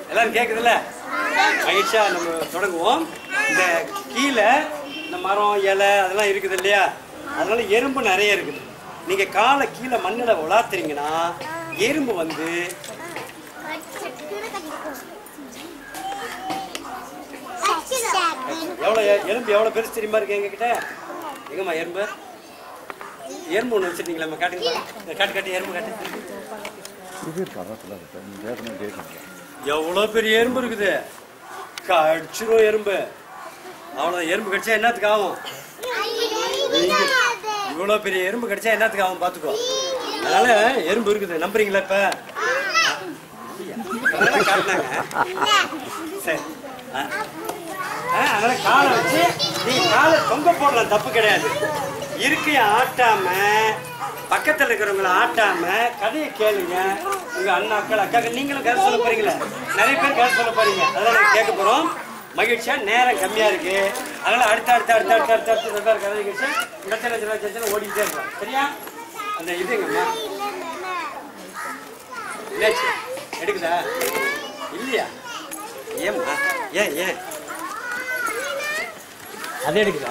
எல்லாரும் கேக்குதுல்ல மகிழ்ச்சியா நம்ம தொடங்குவோம் இந்த கீழே இந்த மரம் இலை அதெல்லாம் இருக்குது இல்லையா அதனால எறும்பு நிறைய இருக்குது நீங்க காலை கீழே மண்ணில உலாத்துறீங்கன்னா எறும்பு வந்து எவ்வளோ எ- எறும்பு எவ்வளோ பெருசு தெரியுமா இருக்கு எங்ககிட்ட எங்கம்மா எறும்பு எறும்பு ஒன்று வச்சுருந்தீங்களா காட்டுங்க பாருங்க. காட்டு காட்டு எறும்பு காட்டு இது பக்கத்தில் இருக்கு நீ கேட்கணும் கேட்கணும் எவ்வளோ பெரிய எறும்பு இருக்குது கடிச்சிரும் எறும்பு அவ்வளோ எறும்பு கடிச்சா என்னத்துக்கு ஆகும் இவ்வளோ பெரிய எறும்பு கடிச்சா என்னத்துக்கு ஆகும் பார்த்துக்கோ அதனால எறும்பு இருக்குது நம்புறீங்களா இப்போ காட்டினாங்க சரி ஆ. ஆ, அதனால காலை வச்சு நீங்க காலை தொங்க போடலாம் தப்பு கிடையாது இருக்கைய ஆட்டாம பக்கத்துல இருக்கிறவங்கள ஆட்டாம கதையை கேளுங்க உங்க அண்ணாக்கள் அக்காக்கள் நீங்களும் கதை சொல்ல போறீங்களா நிறைய பேர் கதை சொல்ல போறீங்க அதெல்லாம் நாங்க கேட்க போறோம் மகிழ்ச்சியா நேரம் கம்மியா இருக்கு அதனால அடுத்த அடுத்த அடுத்த அடுத்த அடுத்த அடுத்த வெவ்வேறு கதை நிகழ்ச்சி லட்ச லட்ச லட்ச லட்சம் ஓடிக்கிட்டே இருக்கோம் சரியா அந்த இதுங்கம்மா என்னாச்சு எடுக்குதா இல்லையா ஏம்மா ஏன் ஏன் அது எடுக்குதா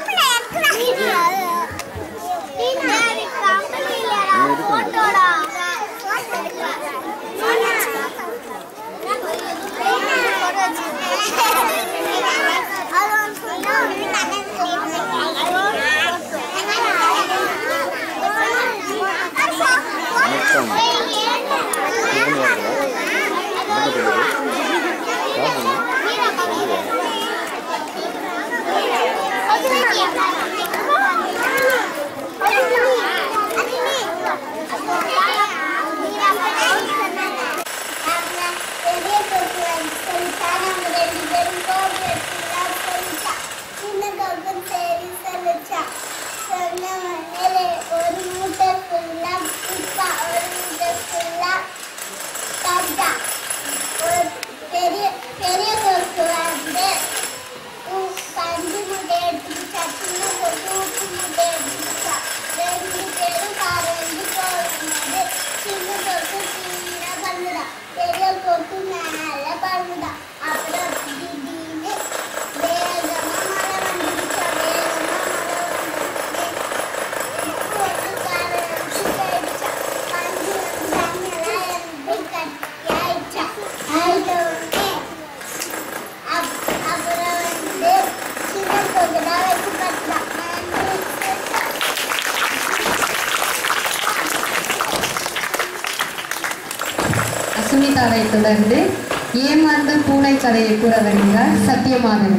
ஒரு மூட்டை ஃபுல்லா உப்பா ஒரு மூட்டை ஃபுல்லா சாப்பிட்டா ஒரு பெரிய பெரிய தோசை வந்து உ- பஞ்சு முட்டை எடுத்துக்கிட்டா சின்ன போட்டு உப்பு முட்டை எடுத்துக்கிட்டா ரெண்டு பேரும் காரை வந்து போகும்போது சின்ன தோசை கீழே பண்ணுதா பெரிய தோசை மேலே பண்ணுதா அப்புறம் திடீர்னு வேகமா மழை வந்துடுச்சா வேகமா மழை வந்துடுச்சு உப்பு வந்து காரை வந்து போயிடுச்சா பஞ்சு வந்து தண்ணியெல்லாம் இருந்து கட்டி ஆயிடுச்சா ஆயிட்ட உடனே அப்- அப்புறம் வந்து சின்ன பொண்ணுதான் வச்சு பார்த்துதான் அசுமிதாவை தொடர்ந்து ஏமாந்த பூனை கதையை கூற வருகிறார் சத்தியமாதவன்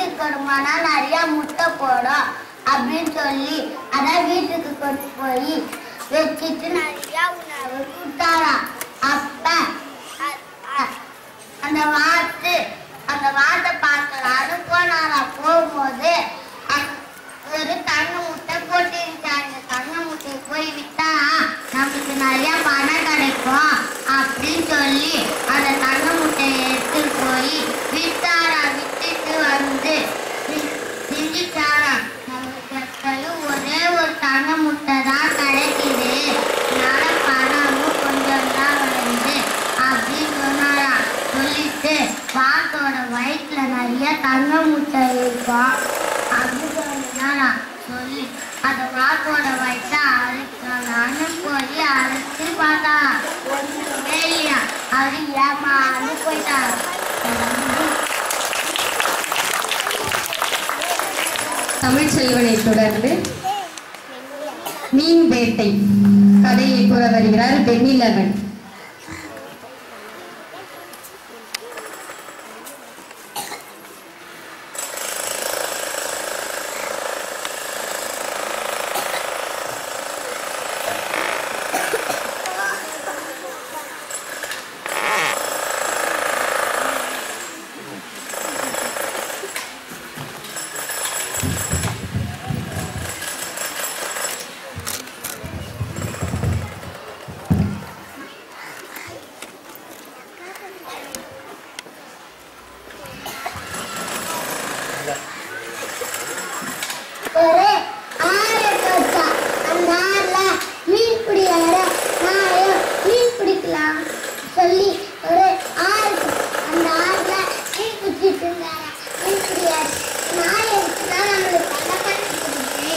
வீட்டுக்கு வருமானா நிறைய முட்டை போடும் அப்படின்னு சொல்லி அதான் வீட்டுக்கு கொண்டு போய் வச்சுட்டு நிறைய உணவு கொடுத்தாராம் அப்ப அ- அ- அந்த வாத்து அந்த வாத்தை பார்க்கலான்னு போனாராம் போகும்போது அ- ஒரு தங்க முட்டை போட்டிருந்தாங்க இந்த தங்க முட்டையை போய் வித்தா நமக்கு நிறைய பணம் கிடைக்கும் அப்படின்னு சொல்லி அந்த தங்க முட்டையை எடுத்து போய் வித்தாரா வித்துட்டு வந்து சி- சிந்திச்சாரா நமக்கு எப்பயும் ஒரே ஒரு தங்க முட்டை தான் கிடைக்குது அதனால பணமும் கொஞ்சம் தான் வருது அப்படின்னு சொன்னாரா சொல்லிட்டு வாத்தோட வயிற்றுல நிறைய தங்க முட்டை இருக்கும் அப்படி சொன்னாரா சொல்லி அந்த வாத்தோட வயிற்ற அரைக்கலான்னு போய் அரைச்சு பார்த்தா ஒண்ணுமே இல்லையா அது ஏமாந்து போயிட்டாரு தமிழ் செல்வனை தொடர்ந்து மீன் வேட்டை கதையை கூற வருகிறார் வெண்ணிலவன் ஒரு ஆறு வச்சா அந்த ஆறுல மீன் பிடிக்கிற நாயும் மீன் பிடிக்கலாம் சொல்லி ஒரு ஆறு அந்த ஆறுல மீன் பிடிச்சிட்டு இருந்தாரு மீன் பிடிக்காரு நாய் எடுத்துனா நம்மளுக்கு பல பண்ணி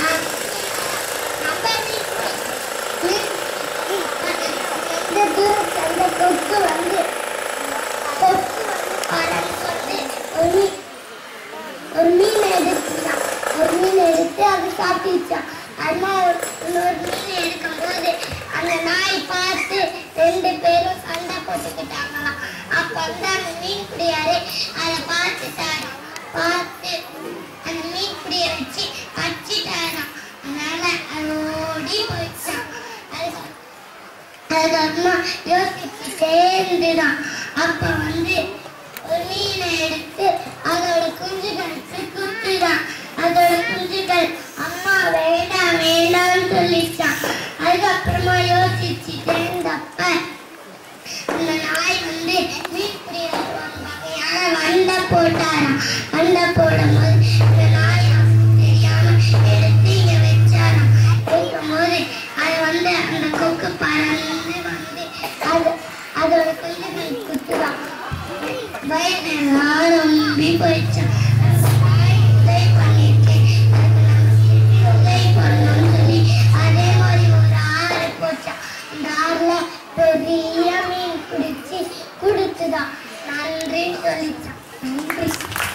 நம்ம மீன் பிடி- மீன் எந்த தூரத்துல அந்த கொக்கு வந்து கொக்கு வந்து படம்னு சொல்லி ஒரு மீன் ஒரு மீன் எடுத்துச்சான் ஒரு மீன் எடுத்து அது சாப்பிட்டுச்சான் அம்மா ஒரு- இன்னொரு மீன் எடுக்கும்போது அந்த நாய் பார்த்து ரெண்டு பேரும் சண்டை போட்டுக்கிட்டாங்களாம் அப்ப வந்து அந்த மீன் பிடியாரு அதை பார்த்துட்டாரு பார்த்து அந்த மீன் பிடிய வச்சு அடிச்சிட்டாராம் அதனால அது ஓடி போயிடுச்சான் அதுக்கு அதுக்கப்புறமா யோசிச்சுட்டே இருந்துதான் அப்ப வந்து ஒரு மீனை எடுத்து அதோட குஞ்சுகளுக்கு குத்துதான் அதோட குஞ்சுகள் அம்மா வேண்டாம் வேண்டாம்னு சொல்லிச்சான் அதுக்கப்புறமா யோசிச்சுட்டே இருந்தப்ப அந்த நாய் வந்து மீன் பிடிக்கிற வகையான வண்டை போட்டாராம் வண்டை போடும்போது இந்த நாய் அவனுக்கு தெரியாம எடுத்து இங்க வச்சாராம் வைக்கும்போது அது வந்து அந்த கொக்கு பறந்து வந்து அது அதோட குஞ்சுகள் குத்துதான் பயங்கர ரொம்ப போயிடுச்சான் நாய் உதவி பண்ணிருக்கேன் அதுக்கு நம்ம திருப்பி உதவி பண்ணணும்னு சொல்லி அதே மாதிரி ஒரு ஆறு போச்சான் அந்த ஆறுல பெரிய மீன் பிடிச்சி கொடுத்துதான் நன்றின்னு சொல்லிச்சான் நன்றி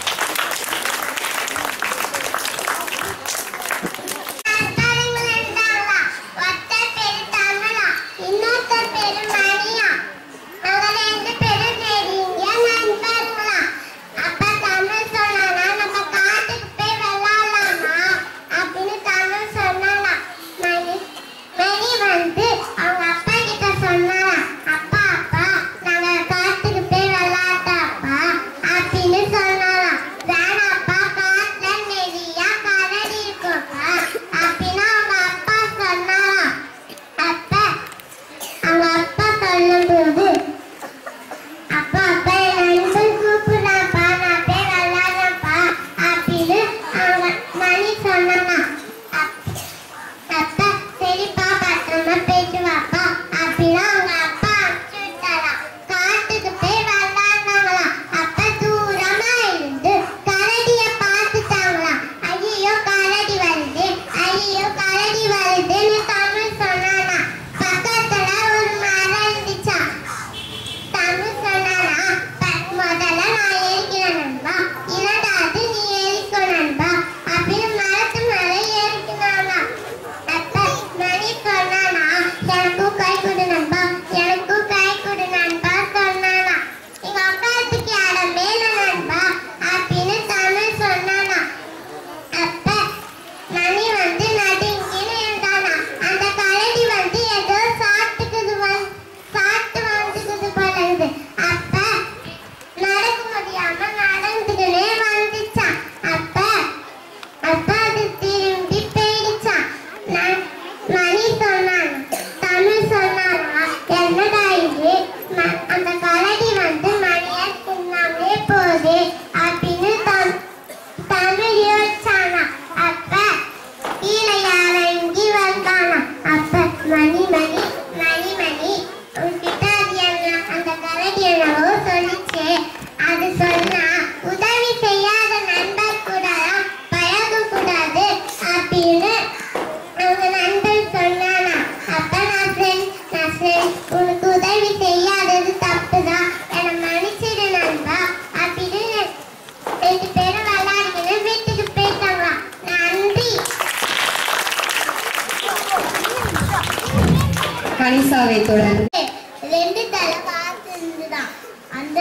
இன்னொருத்தர் பேரு மணியா அவங்க ரெண்டு பேரும் தெரியுங்க நண்பர்களா அப்ப தமிழ் சொன்னானா நம்ம காட்டுக்கு போய் விளையாடலாமா அப்படின்னு தமிழ் சொன்னானா மணி மணி வந்து அவங்க அப்பா கிட்ட சொன்னாரா அப்பா அப்பா நாங்க காட்டுக்கு போய் விளையாட்டா அப்பா அப்படின்னு சொன்னாரா ராசாவை தொடர்ந்து ரெண்டு தலை பார்த்து இருந்துதான் அந்த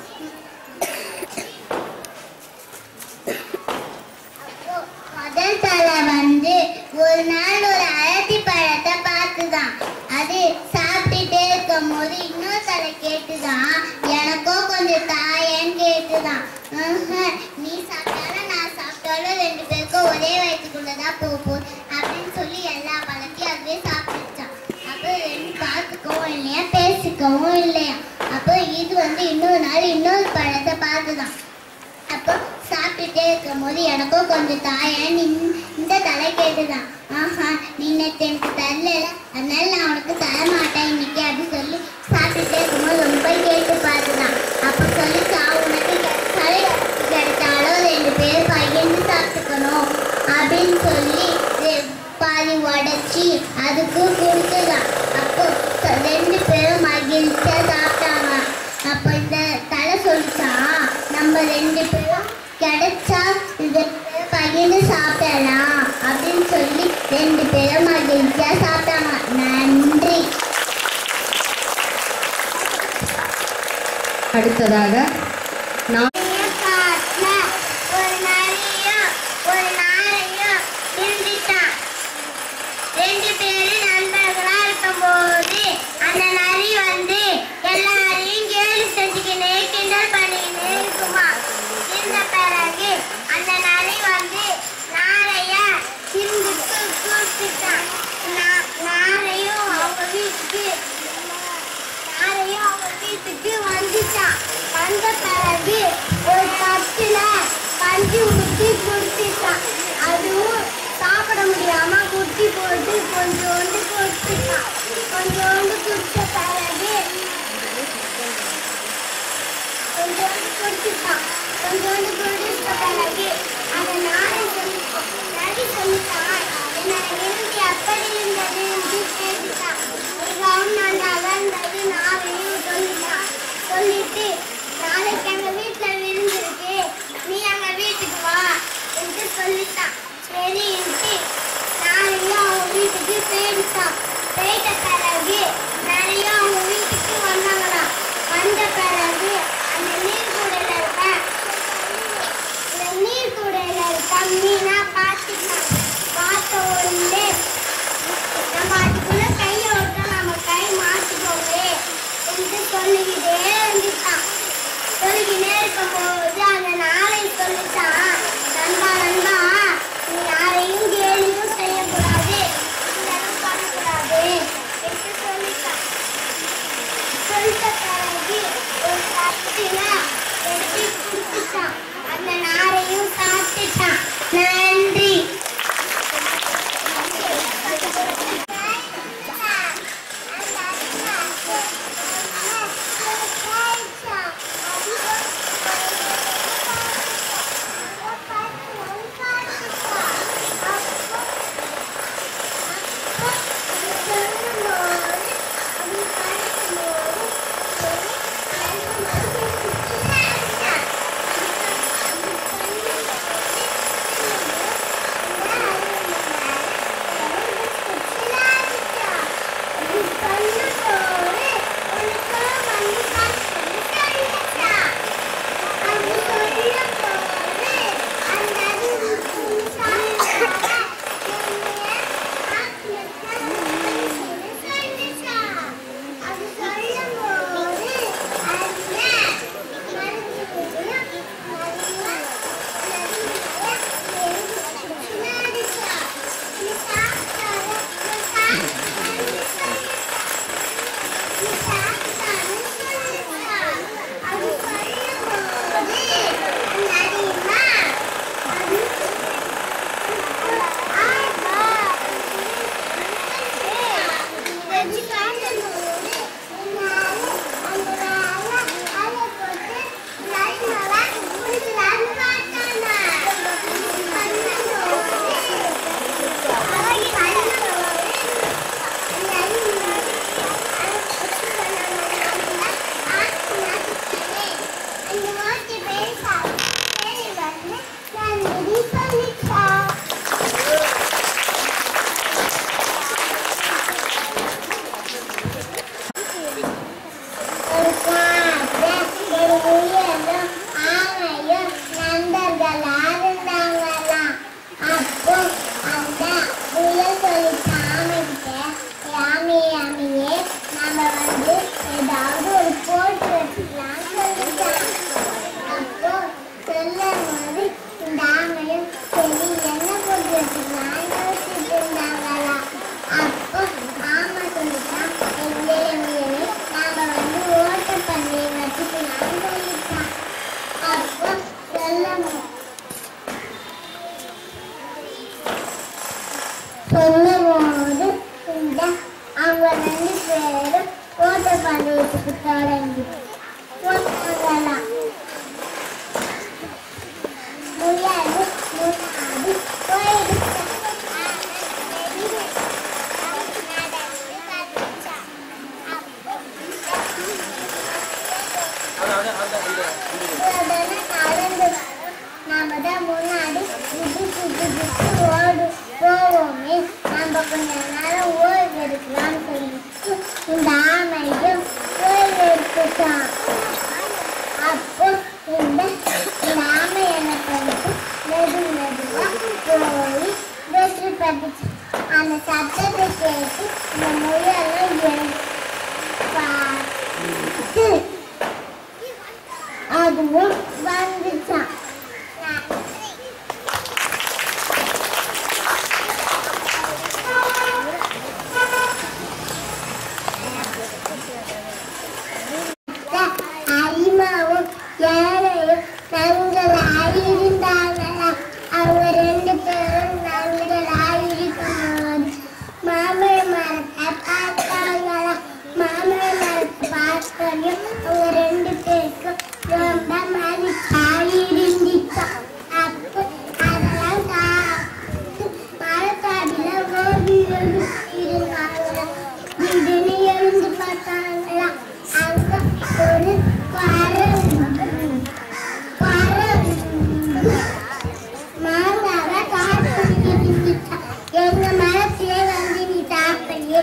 அப்போ முதல் தலை வந்து ஒரு நாள் ஒரு அழத்தி பழத்தை பார்த்துதான் அது சாப்பிட்டுட்டே இருக்கும் போது இன்னொரு தலை கேட்டுதான் எனக்கும் கொஞ்சம் தாயன்னு கேட்டுதான் "ஆஹ், நீ சாப்பிட்டாலும் நான் சாப்பிட்டாலும் ரெண்டு பேருக்கும் ஒரே வயிற்றுக்குள்ளதான் போகும் அப்படின்னு சொல்லி எல்லா பழத்தையும் அதுவே சாப்பிட்டுச்சான் அப்போ ரெண்டு பார்த்துக்கவும் இல்லையா பேசிக்கவும் இல்லையா அப்போ இது வந்து இன்னொரு நாள் இன்னொரு பழத்தை பார்த்துதான் அப்போ சாப்பிட்டுட்டே இருக்கும் போது எனக்கும் கொஞ்சம் தாயன் இந்த தலை கேட்டுதான் ஆஹா நீ நேற்று எனக்கு தரல அதனால நான் உனக்கு தர மாட்டேன் இன்னைக்கு அப்படின்னு சொல்லி சாப்பிட்டுட்டே இருக்கும்போது ரொம்ப கேட்டு பார்த்துதான் அப்போ சொல்லிச்சா உனக்கு தலை கிடைச்சாலும் ரெண்டு பேர் பகிர்ந்து சாப்பிட்டுக்கணும் அப்படின்னு சொல்லி ரெ- பாதி உடச்சி அதுக்கு கொடுத்துதான் அப்போ ச- ரெண்டு பேரும் மகிழ்ச்சியா சாப்பிட்டாங்க அப்போ இந்த தலை சொல்லிச்சா நம்ம ரெண்டு பேரும் கிடைச்சா இது பகிர்ந்து சாப்பிடலாம் அப்படின்னு சொல்லி ரெண்டு பேரும் மகிழ்ச்சியா சாப்பிட்டாங்க நன்றி அடுத்ததாக நான் காட்டுல ஒரு நரியும் ஒரு நாரையும் இருந்துட்டான் ரெண்டு பேரும் நண்பர்களா இருக்கும்போது அந்த நரி வந்து எல்லாரையும் கேலி செஞ்சுக்கினே கிண்டல் பண்ணிக்கினே இருக்குமா இருந்த பிறகு அந்த நரி வந்து நாரைய சிந்துக்கு கூப்பிட்டான் நா- நாரையும் அவங்க வீட்டுக்கு நாரையும் அவங்க வீட்டுக்கு வந்துட்டான் வந்த பிறகு ஒரு தட்டுல பஞ்சு ஊற்றி குடிச்சிட்டான் அதுவும் சாப்பிட முடியாம குட்டி போட்டு கொஞ்சோண்டு குடிச்சிட்டான் கொஞ்சோண்டு குடிச்ச பிறகு கொஞ்சோண்டு குடிச்சிட்டான் கொஞ்சோண்டு குடிச்ச பிறகு அந்த நாரை சொல்லி நரி சொல்லிட்டான் என்னோட விரும்பி எப்படி இருந்தது என்று கேட்டுட்டான் மிகவும் நன்றாக இருந்தது நாரையும் சொல்லிட்டான் சொல்லிட்டு நாளைக்கு எங்க வீட்டுல விருந்து இருக்கு நீ எங்க வீட்டுக்கு வா என்று சொல்லிட்டான் சரின்ட்டு நாளையும் அவங்க வீட்டுக்கு போயிடுச்சான் போயிட்ட பிறகு நிறைய அவங்க வீட்டுக்கு வந்தாங்களாம் வந்த பிறகு அந்த நீர் கூடையில இருக்க இந்த நீர் கூடையில இருக்க மீனா பார்த்துட்டான் பார்த்த உடனே நம்ம அதுக்குள்ள கையை விட்டா நம்ம கை மாட்டிக்கோமே என்று சொல்லிக்கிட்டே இருந்துட்டான் சொல்லிக்கிட்டே இருக்கும்போது அந்த நாளை சொல்லிட்டான் நண்பா நண்பா நீ யாரையும் கேலியும் செய்யக்கூடாது இதெல்லாம் பண்ணக்கூடாது என்று சொல்லிட்டான் சொல்லிட்ட பிறகு ஒரு தட்டுல வெட்டி குடிச்சிட்டான் அந்த நாரையும் சாப்பிட்டுட்டான் நன்றி சொல்லிட்டான் அப்போ சொல்லணும் சொல்லும்போது இந்த அவங்க ரெண்டு பேரும் ஓட்ட பந்தயத்துக்கு தொடங்கி போட்டாங்களாம் முடியாது முன்னாடி போயிடுச்சு உடனே நடந்து வரோம். நாம தான் முன்னாடி குதி குதி குதி ஓடு போவோமே நம்ம கொஞ்ச நேரம் ஓய்வு எடுக்கலாம்னு சொல்லிட்டு இந்த ஆமையும் ஓய்வு எடுத்துட்டான் அப்போ இந்த இந்த ஆமை என்ன பண்ணிட்டு மெது மெதுவா போய் வெற்றி பெற்றுச்சு அந்த சத்தத்தை கேட்டு இந்த முயலும் எழு பார்த்து அதுவும் வந்துச்சான் அரிமாவும் யானையும் நாங்கள் ஆயிருந்தாங்களா அவங்க ரெண்டு பேரும் நாங்கள் ஆயிருக்கும்போது மாமழ மரத்தை பார்த்தாங்களா மாமழ மரத்தை பார்த்தோம் அவங்க ரெண்டு பேருக்கும் ரொம்ப மகிழ்ச்சியா இருந்துச்சாம் அப்போ அதெல்லாம் சாப்பிட்டு மரத்தாடியில ஓடி ஓடி இருந்தாங்களா திடீர்னு எழுந்து பார்த்தாங்களா அங்க ஒரு பறவை பறவை மாங்காவை சாப்பிட்டு இருந்துச்சா எங்க மரத்திலே வந்து நீ சாப்பிடு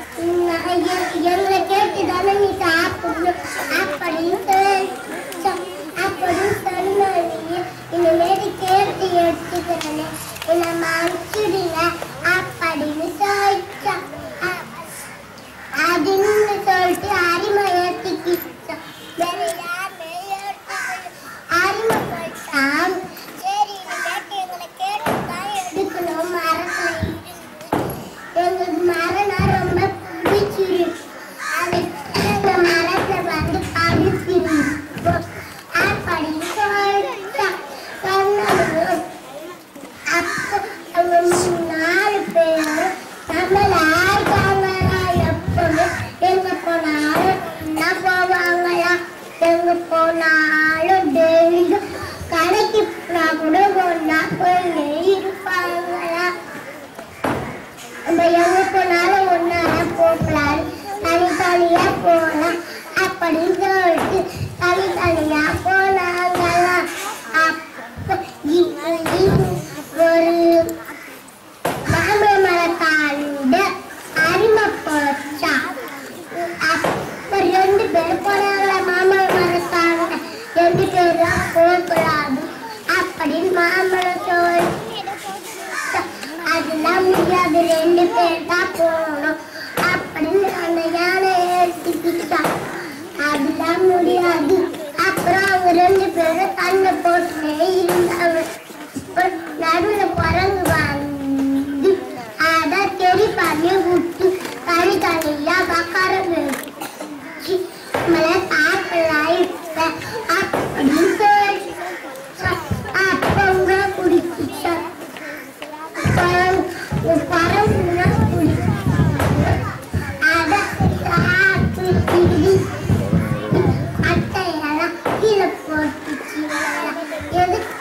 எங்களை கேட்டு தானே நீ சாப்பிடணும் அப்படின்னு சொல்லிச்சா. அப்படின்னு சொன்னோடனே இனிமேட்டு கேட்டு எடுத்துக்கிறேன் என்னை மறைச்சிடுங்க அப்படின்னு சொல்லிச்சா அ- அதுன்னு சொல்லிட்டு அரிமை ஏத்திக்கிட்டான் வேற யாருமே ஏத்துக்கல. அரிமை போயிட்டான் சரி இனிமேட்டு எங்களை கேட்டுதான் எடுக்கணும் மரத்துல இருந்து எங்களுக்கு மரம் ரொம்ப பிடிச்சிருக்கு அது எங்க மரத்தை வந்து படுத்திருக்கோம் அப்படின்னு சொல்லிட்டான் சொன்னதும் அப்போ அவங்க நாலு பேரும் நம்மள ஆழ்வாங்களா எப்பவுமே எங்க போனாலும் என்ன போவாங்களா எங்க போனாலும் டெய்லியும் கடைக்கு போனா கூட ஒன்னா போய் இருப்பாங்களா நம்ம எங்க போனாலும் ஒன்னால போகலாம் தனித்தனியா போகலாம் அப்படின்னு சொல்லிட்டு தனித்தனியா போனாங்களா அப்போ இ- இ- ஒரு மாம்பழ மரத்தாண்ட அரிமை போச்சா அப்ப ரெண்டு பேர் போனாங்களா மாம்பழ மரத்தாண்ட ரெண்டு பேரும் போகக்கூடாது அப்படின்னு மாம்பழம் சொல்லி அதெல்லாம் முடியாது ரெண்டு பேர் தான் போகணும் அப்படின்னு அந்த யானை ஏற்றிக்கிட்டான் அதெல்லாம் முடியாது அப்புறம் அவங்க ரெண்டு பேரும் தண்ணி போட்டுனே இருந்தாங்க ஒரு நடுவுல குரங்கு வந்து அதை தெரி பண்ணி விட்டு தனி தனியா உட்கார வச்சு நம்மள சாப்பிடலாம் இப்ப அப்படின்னு சொல்லி அப்பங்க குடிச்சார் பழம் பழம்னா குடிச்சார் அதை சாப்பிட்டு அட்டையெல்லாம் கீழே போட்டுச்சு எதுக்கு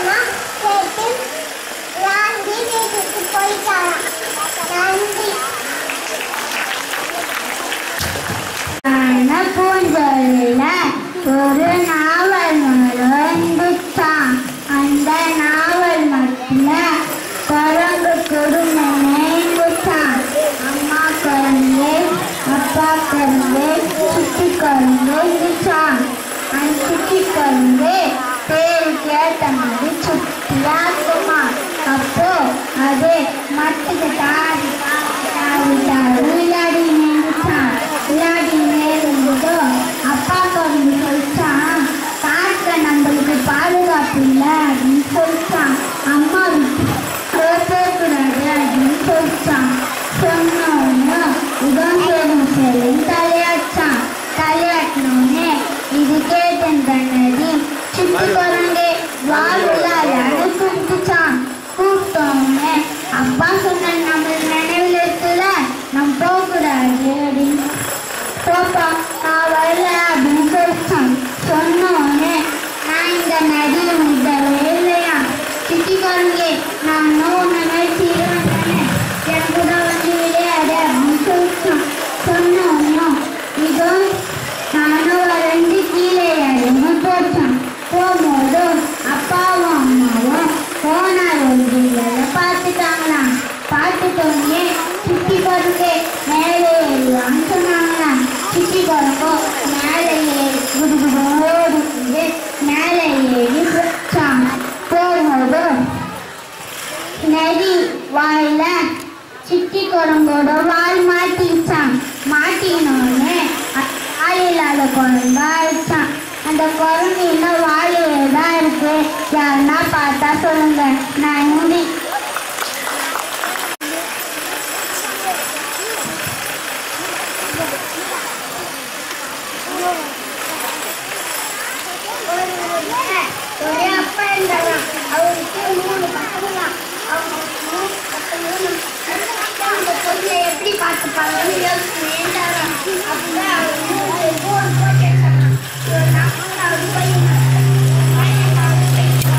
அம்மா கேட்டு ராண்டி வீட்டுக்கு போயிட்டாராம் நன்றி பூஞ்சொல்ல ஒரு நாவல் நுழைந்துச்சான் அந்த நாவல் மத்தில குரங்கு குடும்பம் நேர்ந்துச்சான் அம்மா குரங்கு அப்பா குரங்கு சுட்டி குரங்கு இருந்துச்சான் அந்த சுட்டி குரங்கு பேருக்கு ஏற்ற மாதிரி சுட்டியா இருக்குமா அப்போ அது மட்டுக்கு தாடி தாடி தாடி விளையாடி நின்றுச்சான் விளையாடி நேருந்ததோ அப்பா குழந்தை சொல்லிச்சான் காட்டில் நம்மளுக்கு பாதுகாப்பு இல்லை அப்படின்னு சொல்லிச்சான் அம்மா போகக்கூடாது அப்படின்னு சொல்லிச்சான் சொன்னோன்னு உதம் சேரும் சேரும் தலையாச்சான் தலையாட்டினோடனே இது கேட்டன் தன்னதி சுத்தி குரங்கே வாழ்வுலான்னு கூப்பிட்டுச்சான் கூப்பிட்டோன்னே அப்பா சொன்ன நம்ம நினைவில் இருக்குல்ல நம்ம போகக்கூடாது அப்படின்னு போப்பா நான் வரல அப்படின்னு சொல்லிச்சான் சொன்னோடனே நான் இந்த நதியை விடவே இல்லையா சிட்டி குரங்கே நான் ஒன்று நினைச்சிருவேன் தானே என் கூட வந்து விளையாடு அப்படின்னு சொல்லிச்சான் சொன்னோன்னும் இதோ நானும் வரைஞ்சி கீழே இறங்கி போச்சான் போகும்போது அப்பாவும் அம்மாவும் போனார் ஒரு பார்த்துட்டாங்களாம் பார்த்துட்டோன்னே சிட்டி குரங்கு மேலே ஏறுவான்னு சொன்னாங்களாம் சிட்டி குரங்கோ மேலே ஏறி குடுகுடோடு மேலே ஏறி போச்சான் போகும்போது நதி வாயில சிட்டி குரங்கோட வால் மாட்டிச்சான் மாட்டினோடனே வாய் இல்லாத குரங்கு ஆயிடுச்சான் அந்த குரங்கு இன்னும் வாயிலே தான் இருக்கு யாருன்னா பார்த்தா சொல்லுங்க நான் மூடி ஒரு அப்பா இருந்தாராம் அவருக்கு மூணு பசங்களாம் அவங்க மூணு பசங்களும் அந்த பொண்ணை எப்படி பார்த்துப்பாங்கன்னு யோசிச்சு இருந்தாராம் அப்போ அவர் மூணு போன் போட்டு வச்சாராம். ஒரு நாற்பதாவது பையன் பையன்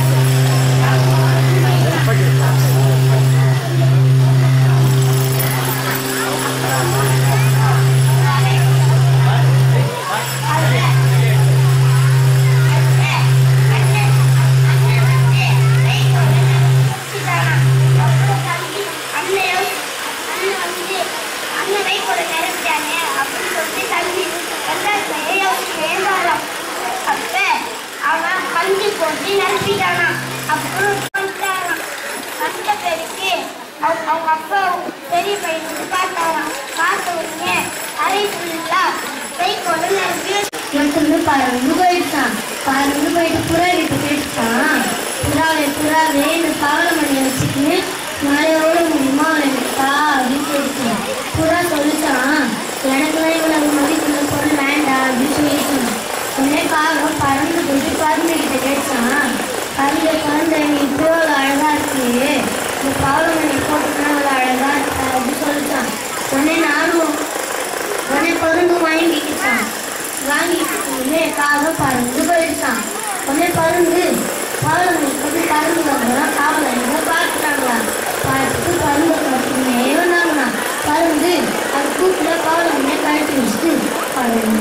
போட்டு நிரப்பிட்டானா அப்புறம் சொல்லிட்டாராம் அந்த பேருக்கு அவங்க அவங்க அப்பா பெரிய பையனுக்கு பார்த்தாராம் பார்த்த உடனே அரை ஃபுல்லா கை கொண்டு நிரப்பி எடுத்துட்டு பறந்து போயிடுச்சான் பறந்து போயிட்டு புறா கிட்ட போயிடுச்சான் புறாவை புறாவே இந்த பாவலமணியை வச்சுக்கின்னு மழையோட முடியுமா இருக்கா அப்படின்னு கேட்டுச்சான் புறா சொல்லிச்சான் எனக்குலாம் இவ்வளவு மதிப்புள்ள பொருள் வேண்டாம் அப்படின்னு சொல்லிச்சான் உடனே பாவம் பறந்து போயிட்டு பறந்து கிட்ட கேட்டான் பறந்து பறந்து நீ இவ்வளோ அழகா இருக்கு இந்த பாவலமணி போட்டுனா அவ்வளோ அழகா இருக்கா அப்படின்னு சொல்லிச்சான் உடனே நானும் உடனே பருந்து வாங்கிக்கிட்டான் வாங்கிக்கிட்டு காகம் பறந்து போயிடுச்சான் உடனே பருந்து பறந்து வந்து பறந்து வந்தோம் காவலங்க பார்த்துட்டாங்களா பார்த்துட்டு பருந்து கட்டினே வந்தாங்களாம் பருந்து அது கூப்பிட காவலங்க கழட்டி வச்சுட்டு பறந்து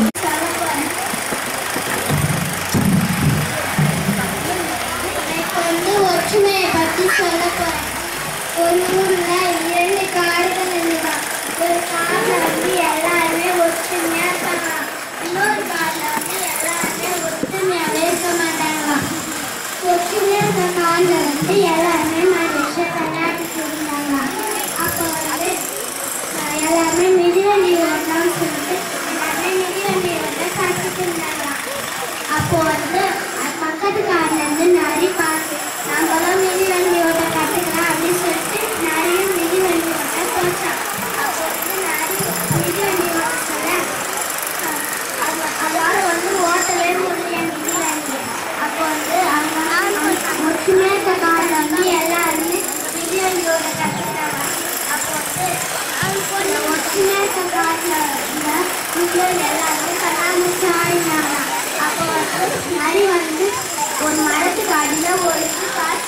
எனக்கு வந்து ஒற்றுமையை பற்றி சொல்ல போறேன் ஒரு ஊர்ல இரண்டு காடுகள் இருந்துதான் ஒரு காடுல வந்து எல்லாருமே ஒற்றுமையா இருக்காங்க இன்னொரு காடுல வந்து எல்லாருமே ஒற்றுமையாவே இருக்க மாட்டாங்க ஒற்றுமையா இருக்க காடுல வந்து எல்லாருமே மனுஷ விளையாடிட்டு இருந்தாங்க அப்போ வந்து அஹ், எல்லாருமே மிதிவண்டி ஓட்டலாம்னு சொல்லிட்டு எல்லாருமே மிதிவண்டி ஓட்ட கற்றுட்டு இருந்தாங்க அப்போ வந்து அது பக்கத்து கார்ல இருந்து நிறைய பார்த்து நம்மளும் மிதி வண்டி ஓட்ட கற்றுக்கலாம் அப்படின்னு சொல்லிட்டு நிறைய மிதி வண்டி ஓட்ட போச்சான் அப்போ வந்து நிறைய மிதி வண்டி ஓட்ட சொல்ல அஹ், அது அதோட வந்து ஓட்டவே முடியல மிதி வண்டி அப்போ வந்து அவங்க ஒற்றுமையாக காரில் வந்து எல்லாருமே மிதி வண்டி ஓட்ட கற்றுக்கிட்டாங்க அப்போ வந்து அந்த ஒற்றுமையாக காரில் இருந்த மிதிவண்டி எல்லாருமே கண்ணாமூச்சி ஆடினாங்க அப்போ வந்து நரி வந்து ஒரு மரத்துக்கு அடியில் ஒரு காற்று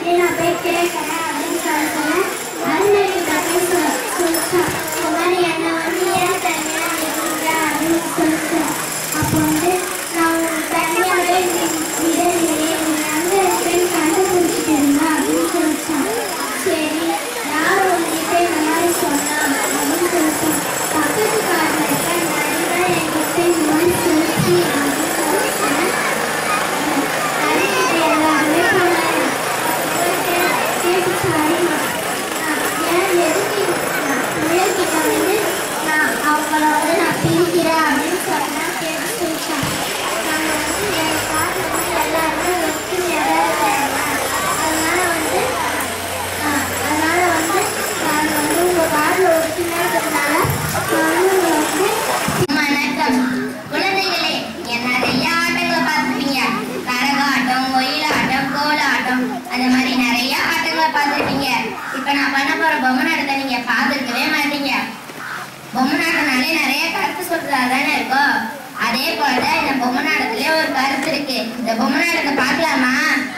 கிட்ட நான் போய் கேட்கறேன் அப்படின்னு சொல்ல சொல்ல அருள்மொழி கிட்ட போய் சொல் சொல்லிட்டான் இந்த மாதிரி என்னை வந்து ஏன் தனியா விடுறீங்க அப்படின்னு சொல்லிட்டு அப்போ வந்து நான் உங்களுக்கு தனியாவே விடலையே நீங்க அங்க இருக்கேன்னு கண்டுபிடிச்சிட்டீங்க அப்படின்னு சொல்லிட்டான் சரி யார் உங்ககிட்ட இந்த மாதிரி சொன்னா அப்படின்னு சொல்லிட்டு பக்கத்து காட்டில் இருக்க நடிகர் என்கிட்ட இந்த மாதிரி சொல்லிச்சு அப்படின்னு சொல்லிட்டேன் நடிகிட்ட எல்லாருமே போனாங்க கேட்டு சாரி ஏன் எதுக்கு நான் பிள்ளைகிட்ட வந்து நான் அவங்கள வந்து நான் பிரிக்கிறேன் அப்படின்னு சொன்னா கேட்டு சொல்லிட்டேன் நாங்கள் வந்து எங்கள் காட்டில் வந்து எல்லாருமே ஒத்துமையாக இருக்காங்க அதனால வந்து ஆஹ், அதனால வந்து நாங்கள் வந்து உங்கள் காட்டில் ஒத்துமையாக இருக்கிறதுனால நான் வந்து உங்களை வந்து வணக்கம் குழந்தைகளே என்ன நிறைய ஆட்டங்களை பார்த்துருப்பீங்க கரகாட்டம் ஒயிலாட்டம் கோலாட்டம் அந்த மாதிரி நிறைய ஆட்டங்களை பார்த்துருப்பீங்க இப்போ நான் பண்ண போற பொம்மை நாட்டத்தை நீங்க பார்த்துருக்கவே மாட்டீங்க பொம்மை நாட்டம்னாலே நிறைய கருத்து சொல்றதா தானே இருக்கும் அதே போல இந்த பொம்மை நாட்டத்திலே ஒரு கருத்து இருக்கு இந்த பொம்மை நாட்டத்தை பார்க்கலாமா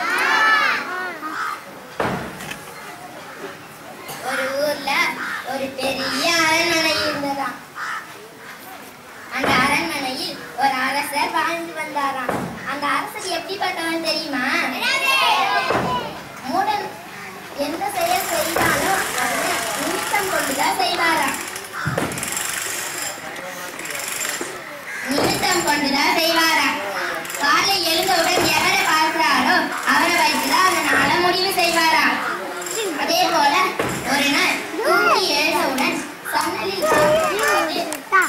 ஒரு ஊர்ல ஒரு பெரிய அரண்மனை இருந்ததாம் அந்த அரண்மனையில் ஒரு அரசர் வாழ்ந்து வந்தாராம் அந்த அரசர் எப்படிப்பட்டவன் தெரியுமா மூடன் எந்த செயல் செய்தாலும் அதை நிமித்தம் கொண்டுதான் செய்வாராம் நிமித்தம் கொண்டுதான் செய்வாராம் காலை எழுந்தவுடன் எவரை பார்க்கிறாரோ அவரை வைத்துதான் அந்த நாளை முடிவு செய்வாராம் அதே போல ஒரு நாள் தூங்கி எழுந்தவுடன் சன்னலில் பார்க்கும்போது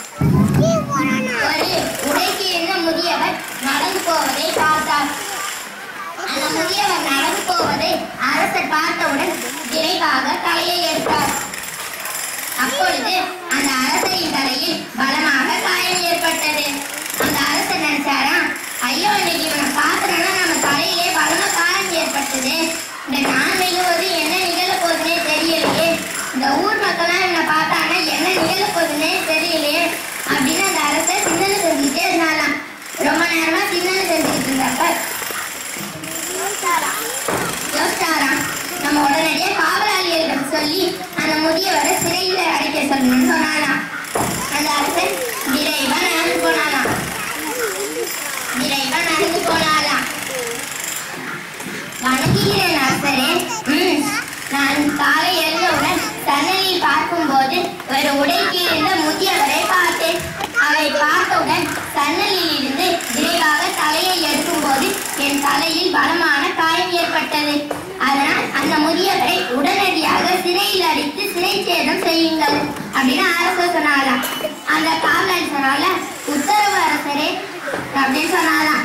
ஒரு உடைக்கு இருந்த முதியவர் நடந்து போவதை பார்த்தார் அந்த முதியவர் நடந்து போவதை அரசர் பார்த்தவுடன் விரைவாக தலையை எடுத்தார் அப்பொழுது அந்த அரசரின் தலையில் பலமாக காயம் ஏற்பட்டது அந்த அரசர் நினைச்சாராம் ஐயோ இன்னைக்கு இவனை பார்த்தோம்னா நம்ம தலையிலே பலமா காயம் ஏற்பட்டது இந்த நான் மெல்லுவது என்ன நிகழ போகுதுன்னே தெரியலையே இந்த ஊர் மக்கள்லாம் இவனை பார்த்தாங்கன்னா என்ன நிகழ போகுதுன்னே தெரியலையே அப்படின்னு அந்த அரசர் சிந்தனை செஞ்சுட்டே இருந்தாராம் ரொம்ப நேரமா சிந்தனை செஞ்சுக்கிட்டு இருந்தப்ப யோசிச்சாராம் நம்ம உடனடியா காவலாளிகளிடம் சொல்லி அந்த முதியவரை சிறையில் அடைக்க சொல்லணும்னு சொன்னாராம் அந்த அரசன் விரைவா நடந்து போனாராம் விரைவா நடந்து போனாராம் வணங்குகிறேன் அரசரே ம் நான் காலை எழுந்தவுடன் சன்னலில் பார்க்கும்போது ஒரு உடைக்கு இருந்த முதியவரை பார்த்தேன் அவரை பார்த்தவுடன் சன்னலில் இருந்து விரைவாக தலையை எடுக்கும்போது என் தலையில் பலமான காயம் ஏற்பட்டது அதனால் அந்த முதியவரை உடனடியாக சிறையில் அடித்து சிறை சேதம் செய்யுங்கள் அப்படின்னு அரசர் சொன்னாராம் அந்த காவலாளி சொன்னால உத்தரவு அரசரே அப்படின்னு சொன்னாராம்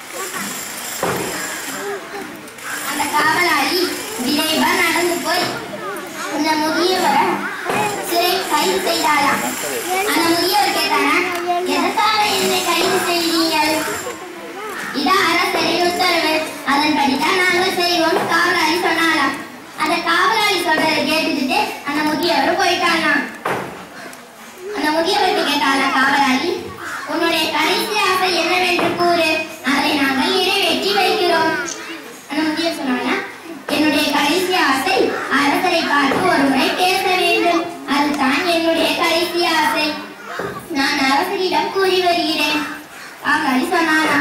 அந்த காவலாளி விரைவா நடந்து போய் அந்த முதியவரை சிறை கைது செய்தாராம் அந்த முதியவர் கேட்டாரா எதற்காக என்னை கைது செய்தீர்கள் இதான் அரசரின் உத்தரவு அதன்படிதான் நாங்கள் செய்வோம் காவலாளி சொன்னாராம் அந்த காவலாளி சொல்றதை கேட்டுட்டு அந்த முதியவர் போயிட்டாராம் அந்த முதியவர்கிட்ட கேட்டாரா காவலாளி உன்னுடைய கடைசி ஆசை என்னவென்று கூறு அதை நாங்கள் நிறைவேற்றி வைக்கிறோம் அந்த முதியவர் சொன்னானா என்னுடைய கடைசி ஆசை அரசரை பார்த்து ஒரு முறை பேச வேண்டும் அதுதான் என்னுடைய கடைசி ஆசை நான் அரசரிடம் கூறி வருகிறேன் காவலாளி சொன்னானா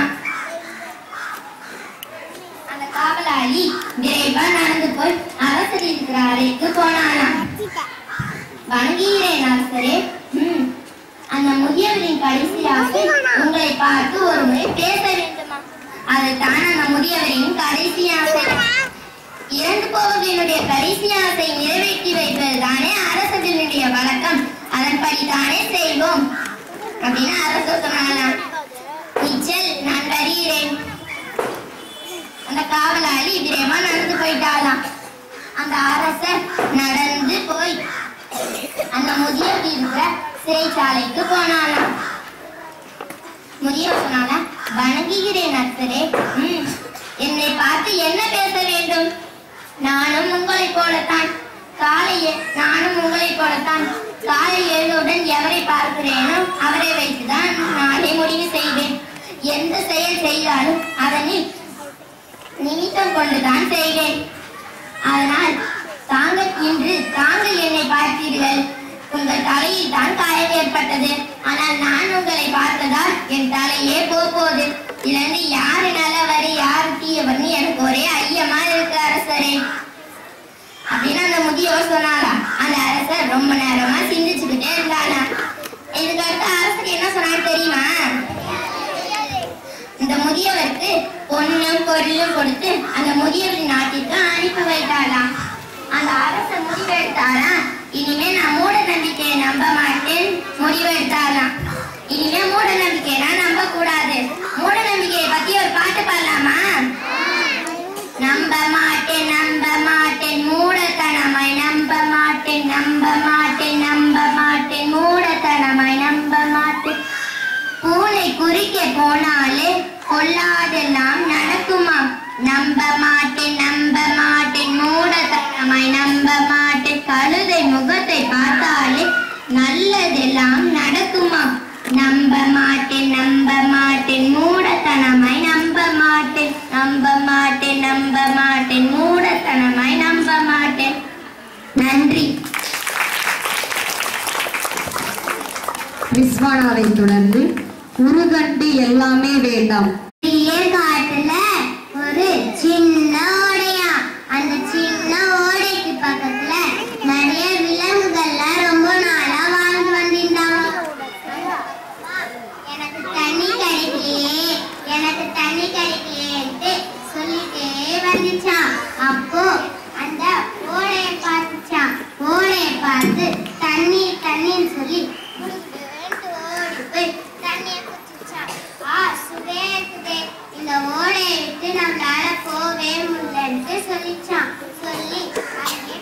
அந்த காவலாளி விரைவா நடந்து போய் அரசர் இருக்கிற அறைக்கு போனானாம் வணங்குகிறேன் அரசரே ம் அந்த முதியவரின் கடைசி ஆசை உங்களை பார்த்து ஒரு முறை பேச வேண்டுமா அதுதான் அந்த முதியவரின் கடைசி ஆசை இறந்து போவதனுடைய கடைசி ஆசை நிறைவேற்றி வைப்பது தானே அரசர்களுடைய வழக்கம் அதன்படி தானே செய்வோம் அப்படின்னு அரசர் சொன்னாலாம் நிச்சல் நான் வருகிறேன் அந்த காவலாளி விரைவா நடந்து போயிட்டாளாம் அந்த அரசர் நடந்து போய் அந்த முதியவர் இருக்கிற சிறைச்சாலைக்கு போனாலாம் முதியவர் சொன்னால வணங்குகிறேன் அரசரே ம் என்னை பார்த்து என்ன பேச வேண்டும் நானும் உங்களைப் போலத்தான் காலை எ- நானும் உங்களைப் போலத்தான் காலை எழுந்தவுடன் எவரை பார்க்கிறேனோ அவரை வைத்துதான் நாளை முடிவு செய்வேன் எந்த செயல் செய்தாலும் அதனில் நிமித்தம் கொண்டுதான் செய்வேன் அதனால் தாங்கள் இன்று தாங்கள் என்னை பார்த்தீர்கள் உங்கள் தலையில் தான் காயம் ஏற்பட்டது ஆனால் நான் உங்களை பார்த்ததால் என் தலையே போகுது இதிலிருந்து யாரு நல்லவர் யாரு தீயவர்னு எனக்கு ஒரே ஐயமா இருக்கு அரசரே அப்படின்னு அந்த முதியவர் சொன்னாரா அந்த அரசர் ரொம்ப நேரமா சிந்திச்சுக்கிட்டே இருந்தானா இதுக்கு அடுத்து அரசர் என்ன சொன்னாரு தெரியுமா இந்த முதியவருக்கு பொண்ணும் பொருளும் கொடுத்து அந்த முதியவரின் நாட்டிற்கு அனுப்பி வைத்தாராம் அந்த அரசர் முடிவெடுத்தாராம் இனிமே நான் மூட நம்பிக்கையை நம்ப மாட்டேன் முடிவெடுத்தாராம் இனிமே மூட நம்பிக்கையெல்லாம் நம்ப கூடாது மூட நம்பிக்கையை பத்தி ஒரு பாட்டு பாடலாமா நம்ப மாட்டேன் நம்ப மாட்டேன் மூடத்தனமாய் நம்ப மாட்டேன் நம்ப மாட்டேன் நம்ப மாட்டேன் மூடத்தனமாய் நம்ப மாட்டேன் பூனை குறிக்க போனாலே கொல்லாதெல்லாம் நடக்குமாம் நம்ப மாட்டேன் நம்ப மாட்டேன் மூடத்தனமாய் நம்ப மாட்டேன் கழுதை முகத்தை பார்த்தாலே நல்லதெல்லாம் நடக்குமாம் நம்ப மாட்டேன் நம்ப மாட்டேன் மூடத்தனமாய் நம்ப மாட்டேன் நம்ப மாட்டேன் நம்ப மாட்டேன் மூடத்தனமாய் நம்ப மாட்டேன் நன்றி விஸ்வனாவை தொடர்ந்து உருகண்டு எல்லாமே வேண்டாம் காட்டுல ஒரு சின்ன ஓடையா அந்த சின்ன ஓடைக்கு பக்கத்துல நிறைய விலங்குகள்லாம் ரொம்ப நாளா வாழ்ந்து வந்திருந்தாங்க எனக்கு தண்ணி கிடைக்கலையே எனக்கு தண்ணி கிடைக்கலையேன்ட்டு சொல்லிட்டே வந்துச்சான் அப்போ அந்த ஓடையை பார்த்துச்சான் ஓடையை பார்த்து தண்ணி தண்ணின்னு சொல்லி குடுக்குறேன்ட்டு ஓடி போய் தண்ணியை குடிச்சான் ஆ சுதே சுதே இந்த ஓடையை விட்டு நம்மளால போவே முடியலன்ட்டு சொல்லிச்சான் சொல்லி அங்கே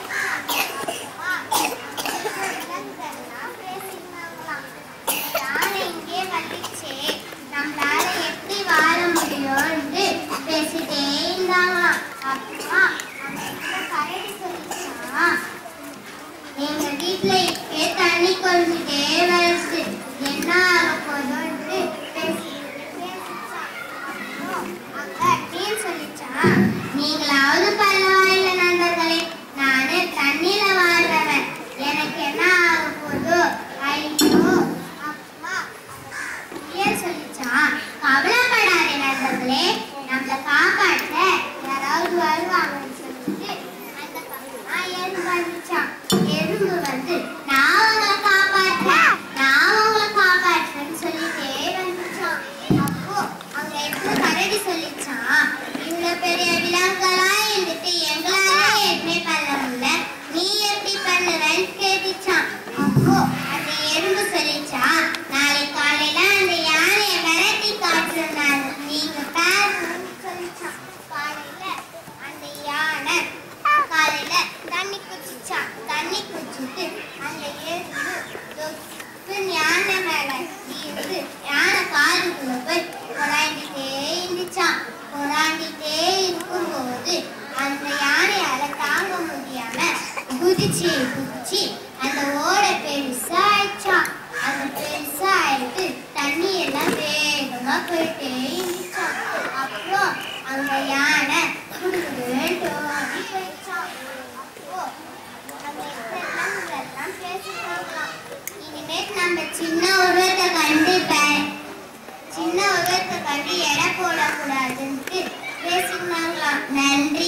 யானை இங்கே வந்துச்சே நம்மளால எப்படி வாழ முடியும்னு பேசிட்டே இருந்தாங்களாம் அப்புறமா அந்த இடத்துல கரடி சொல்லிச்சான் எங்க வீட்ல இப்பே தண்ணி கொஞ்சிட்டே வருது என்ன ஆக போதும்னு பேசிட்டு பேசிச்சான் அப்புறம் அங்க டீம் சொல்லிச்சான் நீங்களாவது பரவாயில்ல நண்பர்களே நானு தண்ணியில வாழ்றவன் எனக்கு என்ன ஆக போதோ ஐயோ அம்மா ஏன் சொல்லிச்சான் கவலைப்படாதே நண்பர்களே நம்மள காப்பாற்ற யாராவது வருவாங்கன்னு சொல்லிட்டு அந்த பக்கமா எறும்பு வந்துச்சான் எறும்பு வந்து நான் உங்களை காப்பாற்றேன் நான் உங்களை காப்பாற்றுறேன்னு சொல்லிட்டே வந்துச்சான் அப்போ அங்க எப்படி கரடி சொல்லிச்சான் இவ்வளவு பெரிய விலங்குகளா இருந்துட்டு எங்களால எதுவுமே பண்ண முடியல நீ எப்படி பண்ணுவேன்னு கேட்டுச்சான் அப்போ அந்த எறும்பு சொல்லிச்சான் நாளை காலையில அந்த யானையை விரட்டி காட்டுறதுனால நீங்க பாருங்கன்னு சொல்லிச்சான் காலையில அந்த யானை காலையில தண்ணி குடிச்சான் தண்ணி குடிச்சிட்டு அந்த எறும்பு தொப்புன்னு யானை மேல இருந்து யானை காதுக்குள்ள போய் கொடாண்டிட்டே இருந்துச்சான் கொடாண்டிட்டே இருக்கும்போது அந்த யானையால தாங்க முடியாம குதிச்சு குதிச்சு அந்த ஓடை பெருசா ஆயிடுச்சான் அந்த பெருசா ஆயிட்டு தண்ணி எல்லாம் வேகமா போயிட்டே இருந்துச்சான் அப்புறம் அங்க யானை குடுக்குடுன்ட்டு ஓடி போயிடுச்சான் அப்போ அங்க இருக்க விலங்குகள்லாம் பேசிட்டாங்களாம் இனிமேல் நம்ம சின்ன உருவத்தை கண்டு ப- சின்ன உருவத்தை கண்டு எடை போடக்கூடாதுன்ட்டு பேசினாங்களாம் நன்றி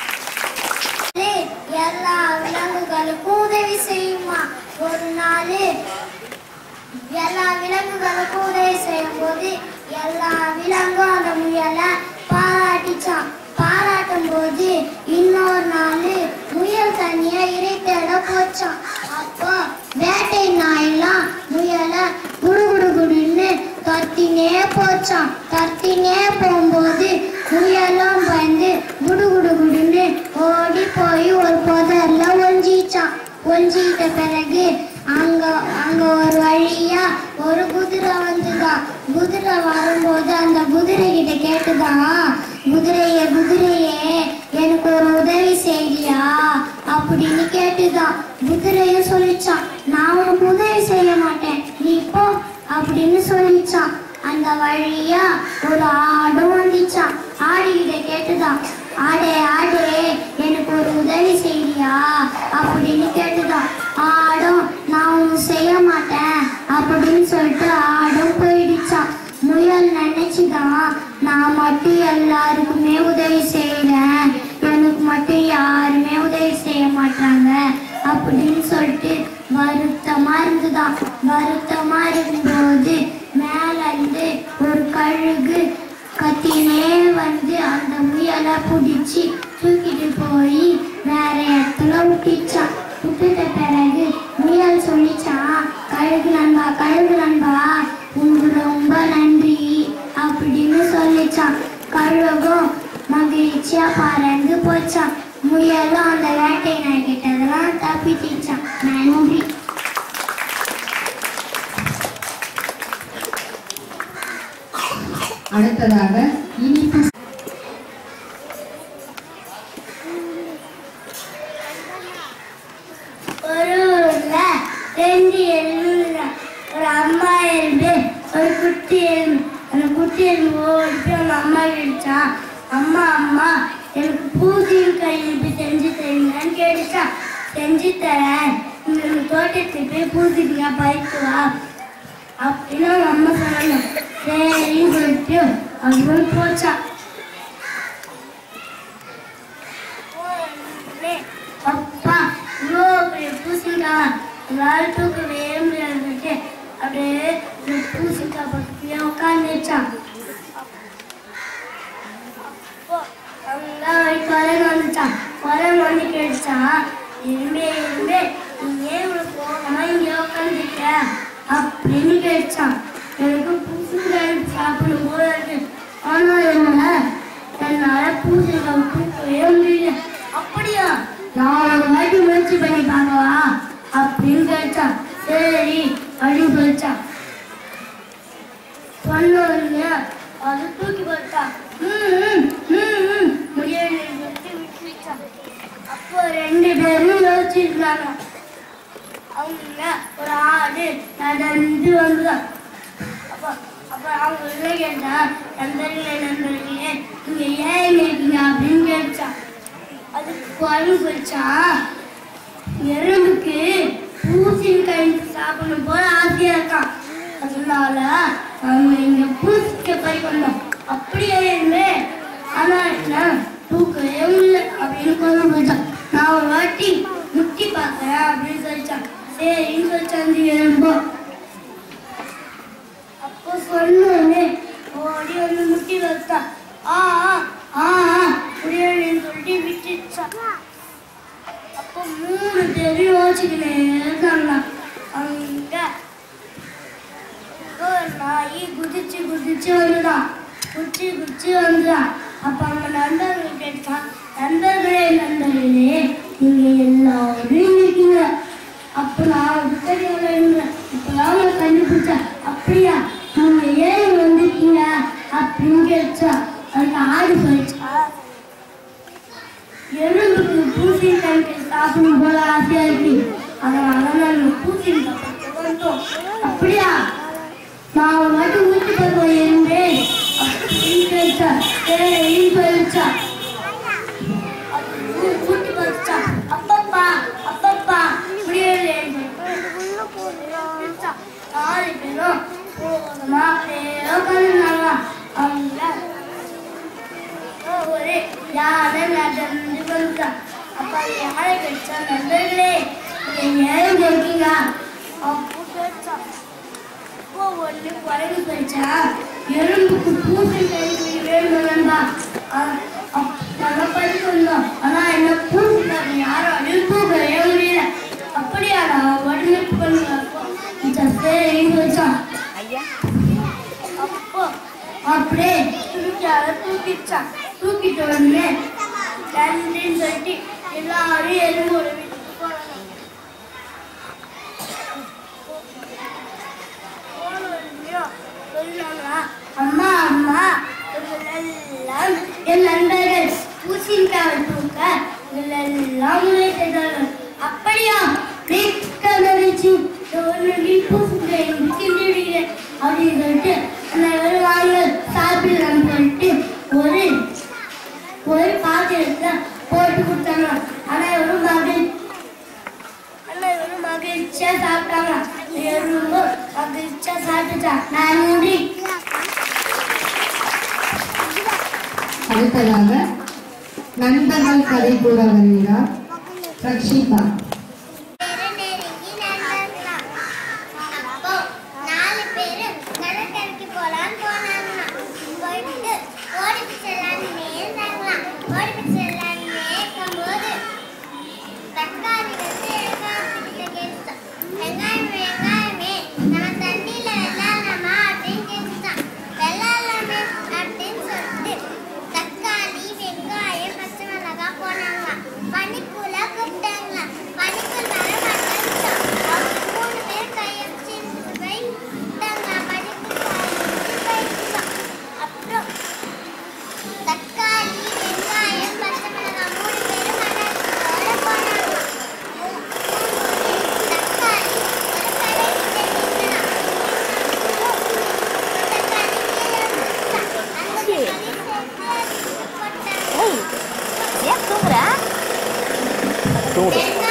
எல்லா விலங்குகளுக்கும் உதவி செய்யுமா ஒரு நாள் எல்லா விலங்குகளுக்கும் உதவி செய்யும் போது எல்லா விலங்கும் அந்த முயலை பாராட்டிச்சான் பாராட்டும் போது இன்னொரு நாள் முயல் தண்ணிய இறை தேட போச்சான் அப்போ வேட்டை நாயெல்லாம் முயலை குடு குடு குடுன்னு கத்தினே போச்சான் கத்தினே போகும்போது முயலும் வந்து குடு குடு குடுன்னு ஓடி போய் ஒரு புதர்ல ஒஞ்சிச்சான் ஒஞ்சிட்ட பிறகு அங்க அங்க ஒரு வழியா ஒரு குதிரை வந்துதான் குதிரை வரும்போது அந்த குதிரை கிட்ட கேட்டுதான் குதிரையே குதிரையே எனக்கு ஒரு உதவி செய்யறியா அப்படின்னு கேட்டுதான் குதிரையும் சொல்லிச்சான் நான் உனக்கு உதவி செய்ய மாட்டேன் நீ போ அப்படின்னு சொல்லிச்சான் அந்த வழியா ஒரு ஆடும் வந்துச்சான் ஆடிக்கிட்ட கேட்டுதான் ஆடே ஆடே எனக்கு ஒரு உதவி செய்யறியா அப்படின்னு கேட்டுதான் ஆடும் நான் ஒன்று செய்ய மாட்டேன் அப்படின்னு சொல்லிட்டு ஆடும் போயிடுச்சான் முயல் நினைச்சுதான் நான் மட்டும் எல்லாருக்குமே உதவி செய்யறேன் எனக்கு மட்டும் யாருமே உதவி செய்ய மாட்டாங்க அப்படின்னு சொல்லிட்டு வருத்தமா இருந்துதான் வருத்தமா இருக்கும்போது மேல இருந்து ஒரு கழுகு கத்தினே வந்து அந்த முயலை பிடிச்சி தூக்கிட்டு போய் வேற இடத்துல விட்டுச்சான் விட்டுட்ட பிறகு முயல் சொல்லிச்சான் கழுகு நண்பா கழுகு நண்பா உனக்கு ரொம்ப நன்றி அப்படின்னு சொல்லிச்சான் கழுகும் மகிழ்ச்சியா பறந்து போச்சான் முயலும் அந்த வேட்டை நாய் கிட்டதெல்லாம் தப்பிச்சிச்சான் நன்றி அடுத்ததாக இனிப்பு ஒரு ஊர்ல ரெண்டு எலும்புங்க ஒரு அம்மா எலும்பு ஒரு குட்டி எலும்பு அந்த குட்டி எலும்பு ஓடி போய் அந்த அம்மா கேட்டுச்சான் அம்மா அம்மா எனக்கு பூஜையும் கையெழுப்பு செஞ்சு தருங்கன்னு கேட்டுச்சான் செஞ்சு தரேன் இந்த தோட்டத்துக்கு போய் பூஜைக்குங்க பறித்து வா அப்படின்னு அவங்க அம்மா சொன்னாங்க சரின்னு சொல்லிட்டு அவங்களும் போச்சான் அப்பா இவ்வளோ பெரிய பூசணிக்காய் எல்லாரும் தூக்கவே முடியாது அப்படியே இந்த பூசணிக்காய் பக்கத்துலயே உட்காந்துச்சான் அங்க கொலை வந்துச்சான் கொலை வந்து கேட்டுச்சான் இரும்பே இரும்பே நீ ஏன் இவ்வளவு போகாம இங்கே உட்காந்துருக்க அப்படின்னு கேட்டுச்சான் எனக்கு பூசணிக்காய் சாப்பிடும் போல இருக்கு ஆனா என்ன என்னால பூசணிக்காய் தூக்கவே முடியல அப்படியா நான் ஒரு வாட்டி முயற்சி பண்ணி பார்க்கவா அப்படின்னு கேட்டான் சரி அப்படின்னு சொல்லிச்சான் சொன்னோங்க அது தூக்கி போட்டா முடியாது விட்டுச்சான் அப்போ ரெண்டு பேரும் யோசிச்சிருந்தாங்க அவங்க ஒரு ஆடு நடந்து வந்துதான் அப்போ அப்போ அவங்க என்ன கேட்டா நண்பர்களே நண்பர்களே நீங்க ஏன் இங்க இருக்கீங்க அப்படின்னு கேட்டான் அது குழம்பு போச்சான் எறும்புக்கு பூசணிக்காய் சாப்பிடணும் போல ஆசையா இருக்கான் அதனால அவங்க இங்க பூசிக்க பறி கொண்டோம் அப்படியே இல்லை ஆனா என்ன தூக்கவே இல்லை அப்படின்னு குழம்பு போச்சான் நான் ஒரு வாட்டி முட்டி பார்க்கறேன் அப்படின்னு சொல்லிச்சான் சரின்னு சொல்லிச்சான் அந்த எறும்பு அப்போ சொன்னோடனே ஓடி வந்து முட்டி வச்சான் ஆ ஆ ஆ ஆ, முடியலைன்னு சொல்லிட்டு விட்டுச்சான் அப்போ மூணு பேரும் யோசிச்சுக்கினே இருந்தாங்க அங்க ஒரு நாய் குதிச்சு குதிச்சு வந்துதான் குச்சி குச்சி வந்துதான் அப்ப அவங்க நண்பர்கள் கேட்டான் நண்பர்களே நண்பர்களே நீங்க எல்லாரும் இருக்கீங்க அப்ப நான் புத்தகங்கள் இருந்தேன் இப்பதான் நான் கண்டுபிடிச்சேன் அப்படியா நீங்க ஏன் வந்திருக்கீங்க அப்படின்னு கேட்டா அந்த ஆடு போயிடுச்சா எறும்புக்கு பூசி கண்டு சாப்பிடும் போல ஆசையா இருக்கு அதனால நாங்க பூசி வந்தோம் அப்படியா நான் ஒரு வாட்டி ஊட்டி பருவம் இருந்தேன் அப்படின்னு கேட்டா சரி போயிடுச்சா ஊட்டி பறிச்சா அப்பப்பா அப்பப்பா முடியல நாலு பேரும் போதுமா அப்படியே உட்காந்துருந்தாங்க அவங்க ஒரு யானை நடந்து வந்தா அப்ப அந்த யானை கிடைச்சா நண்பர்களே நீங்க ஏன் இருக்கீங்க அப்போ கேட்டா அப்போ ஒண்ணு குறைஞ்சு போயிடுச்சா எறும்புக்கு பூசை கை வேணும் நண்பா அ- அப்- நல்லா படிச்சு வந்தோம் ஆனா என்ன பூசை யாரும் அழிப்போகவே முடியல அப்படியா நான் உடனே பண்ணுவேன் சரின்னு வச்சான் அப்போ அப்படியே தூக்கி அதை தூக்கிச்சான் தூக்கிட்ட உடனே நன்றின்னு சொல்லிட்டு எல்லாரும் எலும்போட வீட்டுக்கு போனாங்க போன உடனே சொன்னாங்க, அம்மா அம்மா இவர்கள் எல்லாம் என் நண்பர்கள் பூசின்காவை தூக்க இவர்கள் எல்லாம் உதவி செய்தார்கள் அப்படியா மிக்க மகிழ்ச்சி ஒரு பூசின்காய் தின்று விடுகிறேன் அப்படின்னு சொல்லிட்டு அனைவரும் வாங்க சாப்பிடலாம் சொல்லிட்டு ஒரு போய் பாத்திரத்துல போட்டு கொடுத்தாங்க ஆனா இவரும் மகிழ் ஆனா இவரும் மகிழ்ச்சியா சாப்பிட்டாங்க இவரும் மகிழ்ச்சியா சாப்பிட்டுட்டா நான் மூடி அடுத்ததாக நண்பர்கள் கதை கூற வருகிறார் ரக்ஷிதா பேரு நெருங்கி நடந்தாங்களாம். அப்போ நாலு பேரு கடற்கரைக்கு போலான்னு போனாங்களாம். போயிட்டு ஓடிட்டு செல்லான்னு இருந்தாங்களாம். ஓடிட்டு செல்லான்னு இருக்கும்போது தக்காளி வந்து வெங்காயத்துக்கிட்ட கேட்டுச்சாம். வெங்காயமே, வெங்காயமே, நம்ம தண்ணியில விளையாடலாமா? அப்படின்னு கேட்டுச்சாம். விளையாடலாமே அப்படின்னு சொல்லிட்டு தக்காளி, வெங்காயம், பச்சை மிளகாய் போனாங்களாம். பனிக்குள்ள கூப்பிட்டாங்களாம். பனிக்குள் வர மாட்டேன்னுச்சாம். அவங்க மூணு பேர் கையை வச்சு இழுத்துட்டு போய் விட்டாங்களாம். பனிக்குள் இழுத்துட்டு போயிடுச்சாம். அப்புறம் தக்காளி வெங்காயம் பச்சை மிளகாய் மூணு பேரும் மணத்தோட போனாங்க தக்காளி ஒரு கடைக்கிட்ட நின்னுதான். தக்காளி கீழே விழுந்துச்சாம். அந்த தக்காளி சேர்த்து போட்டாங்க. தூங்கு வெங்காயம்